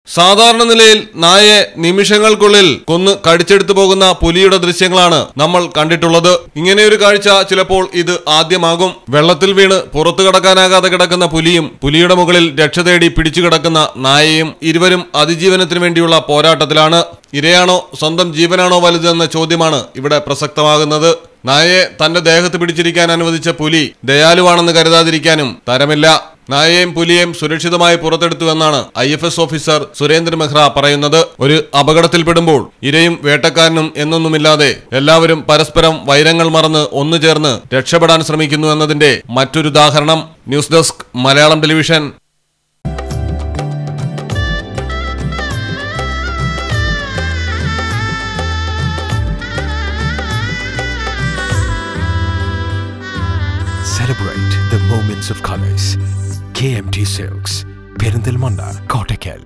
സാധാരണ നിലയിൽ നായയെ നിമിഷങ്ങൾക്കുള്ളിൽ കൊന്ന് കടിച്ചെടുത്തു പോകുന്ന പുലിയുടെ ദൃശ്യങ്ങളാണ് നമ്മൾ കണ്ടിട്ടുള്ളത് ഇങ്ങനെയൊരു കാഴ്ച ചിലപ്പോൾ ഇത് ആദ്യമാകും വെള്ളത്തിൽ വീണ് പുറത്തു കടക്കാനാകാതെ കിടക്കുന്ന പുലിയും പുലിയുടെ മുകളിൽ രക്ഷ തേടി പിടിച്ചു കിടക്കുന്ന നായയും ഇരുവരും അതിജീവനത്തിന് വേണ്ടിയുള്ള പോരാട്ടത്തിലാണ് ഇരയാണോ സ്വന്തം ജീവനാണോ വലുതെന്ന ചോദ്യമാണ് ഇവിടെ പ്രസക്തമാകുന്നത് നായയെ തന്റെ ദേഹത്ത് പിടിച്ചിരിക്കാൻ അനുവദിച്ച പുലി ദയാലുവാണെന്ന് കരുതാതിരിക്കാനും തരമില്ല നായയെയും പുലിയെയും സുരക്ഷിതമായി പുറത്തെടുത്തുവെന്നാണ് I F S officer Surendra Mehra പറയുന്നത് ഒരു അപകടത്തിൽപ്പെടുമ്പോൾ ഇരയും വേട്ടക്കാരനും എന്നൊന്നുമില്ലാതെ എല്ലാവരും പരസ്പരം വൈരങ്ങൾ മറന്ന് ഒന്നു ചേർന്ന് രക്ഷപ്പെടാൻ ശ്രമിക്കുന്നു എന്നതിന്റെ മറ്റൊരു ഉദാഹരണം news desk Malayalam television Celebrate the moments of colors. KMT Silks, Perindalmanda, Kottakkal.